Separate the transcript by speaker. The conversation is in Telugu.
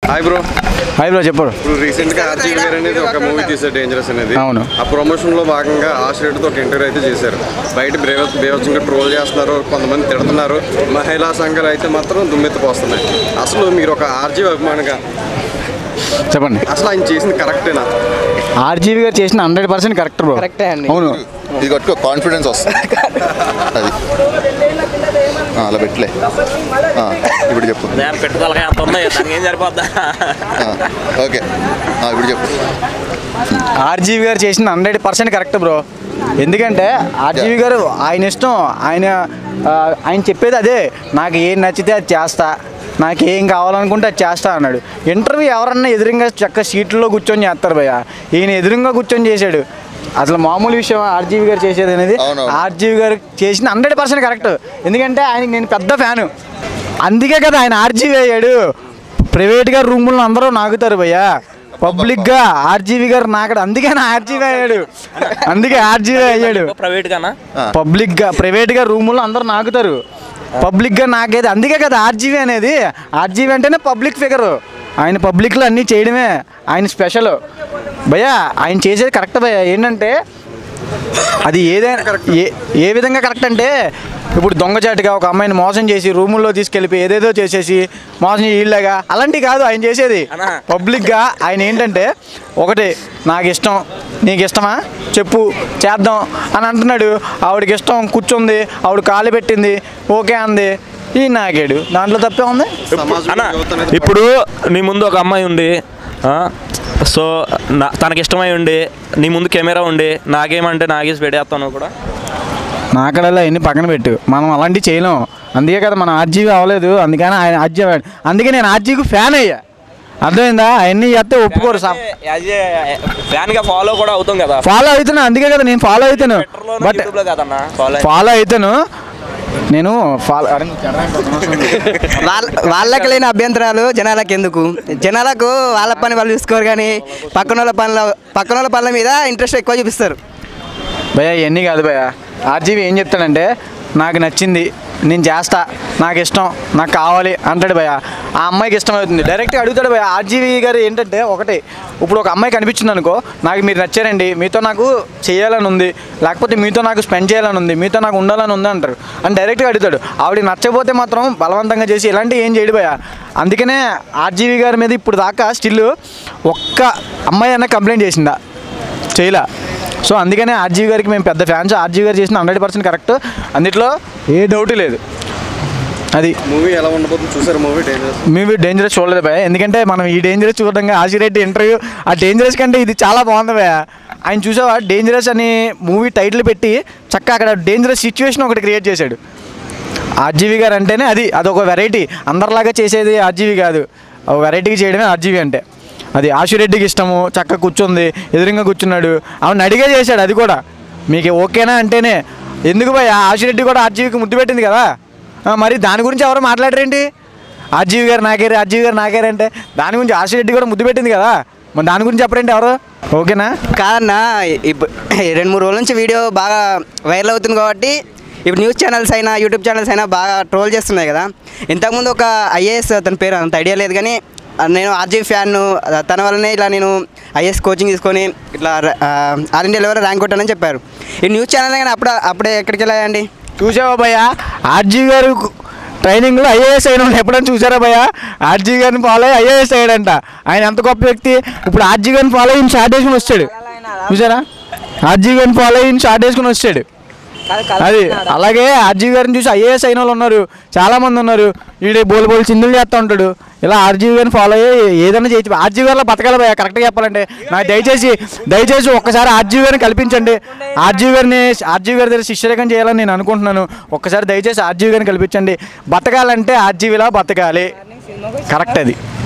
Speaker 1: హాయ్ బ్రో
Speaker 2: హాయ్ బ్రో చెప్పు
Speaker 1: ఇప్పుడు రీసెంట్ గా ఆర్జీవి గారు అనేది ఒక మూవీ తీశారు డేంజరస్ అనేది
Speaker 2: అవును.
Speaker 1: ఆ ప్రమోషన్ లో భాగంగా ఆశ్రయుడితో ఒక ఇంటర్వ్యూ అయితే చేశారు బయట బేవ- బేవచ్చంగా ట్రోల్ చేస్తున్నారు కొంతమంది తిడుతున్నారు మహిళా సంఘాలు అయితే మాత్రం దుమ్మెత్తిపోస్తున్నాయి అసలు మీరు ఒక ఆర్జీవి అభిమానిగా
Speaker 2: చెప్పండి
Speaker 1: అసలు ఆయన చేసింది కరెక్టేనా
Speaker 2: ఆర్జీవి గారు చేసిన హండ్రెడ్ పర్సెంట్ కరెక్ట్ బ్రో
Speaker 3: కరెక్టే అండి.
Speaker 2: అవును
Speaker 4: ఇది కట్టుకో కాన్ఫిడెన్స్ వస్తుంది అది ఆ, అలా పెట్టలే ఆ, ఇప్పుడు చెప్పు
Speaker 5: పెట్టుకోవాలి అంత ఉన్నాయి దానికి ఏం సరిపోద్దా
Speaker 4: ఆ, ఓకే ఆ, ఇప్పుడు చెప్పు
Speaker 2: ఆర్జీవి గారు చేసిన హండ్రెడ్ పర్సెంట్ కరెక్ట్ బ్రో ఎందుకంటే ఆర్జీవి గారు ఆయన ఇష్టం ఆయన ఆ, ఆయన చెప్పేది అదే నాకు ఏం నచ్చితే అది చేస్తా నాకు ఏం కావాలనుకుంటే అది చేస్తా అన్నాడు ఇంటర్వ్యూ ఎవరన్నా ఎదురుగా చక్క సీట్లో కూర్చొని చేస్తారు భయ్య ఈయన ఎదురుగా కూర్చొని చేశాడు అసలు మామూలు విషయం ఆర్జీవి గారు చేసేది అనేది
Speaker 4: అవునవును.
Speaker 2: ఆర్జీవి గారు చేసిన హండ్రెడ్ పర్సెంట్ కరెక్ట్ ఎందుకంటే ఆయనకి నేను పెద్ద ఫ్యాను అందుకే కదా ఆయన ఆర్జీవి అయ్యాడు ప్రైవేట్గా రూములను అందరూ నాగుతారు భయ్యా పబ్లిక్గా ఆర్జీవి గారు నాకడు అందుకే నా ఆర్జీవి అయ్యాడు అందుకే ఆర్జీవి అయ్యాడు
Speaker 5: ప్రైవేట్ గానా
Speaker 2: పబ్లిక్గా ప్రైవేట్గా రూముల్లో అందరూ నాకుతారు పబ్లిక్గా నాకేది అందుకే కదా ఆర్జీవి అనేది ఆర్జీవి అంటేనే పబ్లిక్ ఫిగర్ ఆయన పబ్లిక్లో అన్నీ చేయడమే ఆయన స్పెషల్ భయ్యా ఆయన చేసేది కరెక్ట్ భయ్యా ఏంటంటే అది ఏదైనా ఏ ఏ విధంగా కరెక్ట్ అంటే ఇప్పుడు దొంగచాటుగా ఒక అమ్మాయిని మోసం చేసి రూముల్లో తీసుకెళ్ళిపోయి ఏదేదో చేసేసి మోసం ఇళ్ళగా అలాంటివి కాదు ఆయన చేసేది
Speaker 5: అన్నా.
Speaker 2: పబ్లిక్గా ఆయన ఏంటంటే ఒకటి నాకు ఇష్టం నీకు ఇష్టమా చెప్పు చేద్దాం అని అంటున్నాడు ఆవిడకి ఇష్టం కూర్చుంది ఆవిడ కాలు పెట్టింది ఓకే అంది ఈ నాగాడు దాంట్లో తప్పే ఉంది
Speaker 1: సమాజంలో
Speaker 5: అన్న
Speaker 1: యువత అనేది
Speaker 5: ఇప్పుడు నీ ముందు ఒక అమ్మాయి ఉంది ఆ, సో నా తనకి ఇష్టమై ఉండి నీ ముందు కెమెరా ఉండి నాకేమంటే నాగేసి పెట్టేస్తాను కూడా
Speaker 2: నాకడలా ఎన్ని పక్కన పెట్టు మనం అలాంటివి చేయలేం అందుకే కదా మనం ఆర్జీవి అవ్వలేదు అందుకని ఆయన ఆర్జీ అవ్వాడు అందుకే నేను ఆర్జీకి ఫ్యాన్ అయ్యా అర్థమైందా అవన్నీ చేస్తే ఒప్పుకోరు సా
Speaker 5: ఫ్యాన్ గా ఫాలో కూడా అవుతాం కదా
Speaker 2: ఫాలో అవుతున్నా అందుకే కదా నేను ఫాలో అవుతాను
Speaker 5: ట్విట్టర్లోనూ,
Speaker 2: బట్
Speaker 5: యూట్యూబ్లో కాదన్నా ఫాలో
Speaker 2: ఫాలో అవుతాను నేను ఫాలో
Speaker 3: వాళ్ళ వాళ్ళకి లేని అభ్యంతరాలు జనాలకు ఎందుకు జనాలకు వాళ్ళ పని వాళ్ళు చూసుకోరు కానీ పక్కన వాళ్ళ పనుల పక్కన వాళ్ళ పనుల మీద ఇంట్రెస్ట్ ఎక్కువ చూపిస్తారు
Speaker 2: భయ్యా ఇవన్నీ కాదు భయ్యా ఆర్జీవి ఏం చెప్తాడంటే నాకు నచ్చింది నేను చేస్తా నాకు ఇష్టం నాకు కావాలి అంటాడు భయ్య ఆ అమ్మాయికి ఇష్టం అవుతుంది డైరెక్ట్గా అడుగుతాడు భయ్య ఆర్జీవి గారు ఏంటంటే ఒకటి ఇప్పుడు ఒక అమ్మాయి కనిపించింది అనుకో నాకు మీరు నచ్చారండి మీతో నాకు చేయాలని ఉంది లేకపోతే మీతో నాకు స్పెండ్ చేయాలని ఉంది మీతో నాకు ఉండాలని ఉంది అంటారు అని డైరెక్ట్గా అడుగుతాడు ఆవిడ నచ్చకపోతే మాత్రం బలవంతంగా చేసి ఇలాంటివి ఏం చేయడు భయ్య అందుకనే ఆర్జీవి గారి మీద ఇప్పుడు దాకా స్టిల్ ఒక్క అమ్మాయి అన్న కంప్లైంట్ చేసిందా చేయలే సో అందుకనే ఆర్జీవి గారికి మేము పెద్ద ఫ్యాన్స్ ఆర్జీవి గారు చేసిన హండ్రెడ్ పర్సెంట్ కరెక్ట్ అన్నిట్లో ఏ డౌట్ లేదు అది
Speaker 1: మూవీ ఎలా ఉండబోతుంది చూసారు మూవీ డేంజరస్
Speaker 2: మేము డేంజరస్ చూడలేదు భయ ఎందుకంటే మనం ఈ డేంజరస్ చూడడంగా ఆశిరెడ్డి ఇంటర్వ్యూ ఆ డేంజరస్ కంటే ఇది చాలా బాగుంది భయ ఆయన చూసావా డేంజరస్ అని మూవీ టైటిల్ పెట్టి చక్కగా అక్కడ డేంజరస్ సిచ్యువేషన్ ఒకటి క్రియేట్ చేశాడు ఆర్జీవి గారు అంటేనే అది అదొక వెరైటీ అందరిలాగా చేసేది ఆర్జీవి కాదు ఒక వెరైటీకి చేయడమే ఆర్జీవి అంటే అది ఆశురెడ్డికి ఇష్టము చక్కగా కూర్చుంది ఎదురుగా కూర్చున్నాడు ఆవిడ అడిగే చేశాడు అది కూడా మీకు ఓకేనా అంటేనే ఎందుకు భయ ఆశురెడ్డి కూడా ఆర్జీవికి ముద్దు పెట్టింది కదా ఆ, మరి దాని గురించి ఎవరు మాట్లాడరేంటి ఆర్జీవి గారు నాకేరు ఆర్జీవి గారు నాకేరు అంటే దాని గురించి ఆశిరెడ్డి కూడా ముద్దు పెట్టింది కదా మరి దాని గురించి చెప్పరేంటి ఎవరు ఓకేనా
Speaker 3: కాదన్నా ఇప్పుడు రెండు మూడు రోజుల నుంచి వీడియో బాగా వైరల్ అవుతుంది కాబట్టి ఇప్పుడు న్యూస్ ఛానల్స్ అయినా యూట్యూబ్ ఛానల్స్ అయినా బాగా ట్రోల్ చేస్తున్నాయి కదా ఇంతకుముందు ఒక ఐఏఎస్ అతని పేరు అంత ఐడియా లేదు కానీ నేను ఆర్జీ ఫ్యాన్ను తన వల్లనే ఇలా నేను ఐఏఎస్ కోచింగ్ తీసుకొని ఇట్లా ఆ, ఆల్ ఇండియా లెవెల్ ర్యాంక్ కొట్టానని చెప్పారు ఈ న్యూస్ ఛానల్ కానీ అప్పుడు అప్పుడే ఎక్కడికి వెళ్ళాయండి
Speaker 2: చూసావా భయ్య ఆర్జీ గారు ట్రైనింగ్లో ఐఏఎస్ అయిన వాళ్ళు ఎప్పుడైనా చూసారా భయ్య ఆర్జీ గారిని ఫాలో అయ్యి ఐఏఎస్ అయ్యాడంట ఆయన ఎంత గొప్ప వ్యక్తి ఇప్పుడు ఆర్జీ గారిని ఫాలో అయ్యి షార్ట్ వేసుకుని వచ్చాడు చూసారా ఆర్జీ గారిని ఫాలో అయ్యి షార్ట్ వేసుకుని వచ్చాడు అది అలాగే ఆర్జీ గారిని చూసి ఐఏఎస్ అయిన వాళ్ళు ఉన్నారు చాలా మంది ఉన్నారు వీడి బోలు బోలు చిందులు చేస్తూ ఉంటాడు ఇలా ఆర్జీవి గారిని ఫాలో అయ్యి ఏదైనా చేయొచ్చు ఆర్జీవి గారిలో బతకాలి భయ్య కరెక్ట్గా చెప్పాలంటే నాకు దయచేసి దయచేసి ఒక్కసారి ఆర్జీవి గారిని కల్పించండి ఆర్జీవి గారిని ఆర్జీవి గారి దగ్గర శిష్యరేఖం చేయాలని నేను అనుకుంటున్నాను ఒక్కసారి దయచేసి ఆర్జీవి గారిని కల్పించండి బతకాలంటే ఆర్జీవిలా బతకాలి కరెక్ట్ అది